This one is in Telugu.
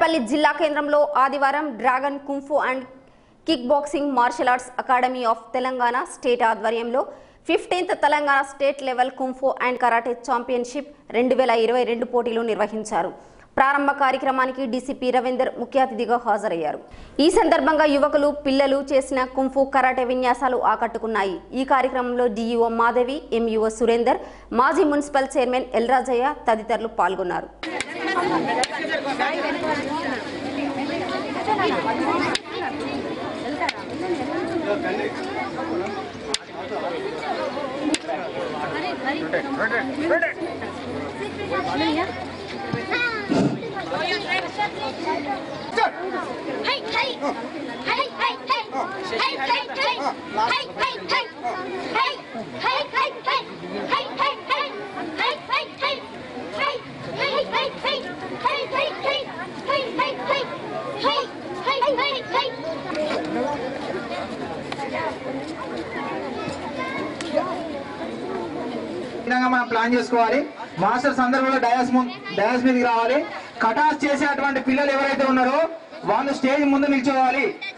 పెద్దపల్లి జిల్లా కేంద్రంలో ఆదివారం dragon kung fu and kick boxing martial arts academy of Telangana state ఆధ్వర్యంలో fifteenth Telangana state level kung fu and karate championship రెండు వేల ఇరవై రెండు పోటీలు నిర్వహించారు ప్రారంభ కార్యక్రమానికి డీసీపీ రవీందర్ ముఖ్య అతిథిగా హాజరయ్యారు ఈ సందర్భంగా యువకులు పిల్లలు చేసిన కుంఫు కరాటే విన్యాసాలు ఆకట్టుకున్నాయి ఈ కార్యక్రమంలో డీఈఓ మాధవి ఎంఈఓ సురేందర్ మాజీ మున్సిపల్ చైర్మన్ ఎల్రాజయ్య తదితరులు పాల్గొన్నారు విధంగా మనం ప్లాన్ చేసుకోవాలి మాస్టర్స్ అందరూ కూడా డయాస్ ము- డయాస్ మీదకి రావాలి కటాస్ చేసేటువంటి పిల్లలు ఎవరైతే ఉన్నారో వాళ్ళు స్టేజ్ ముందు నిల్చోవాలి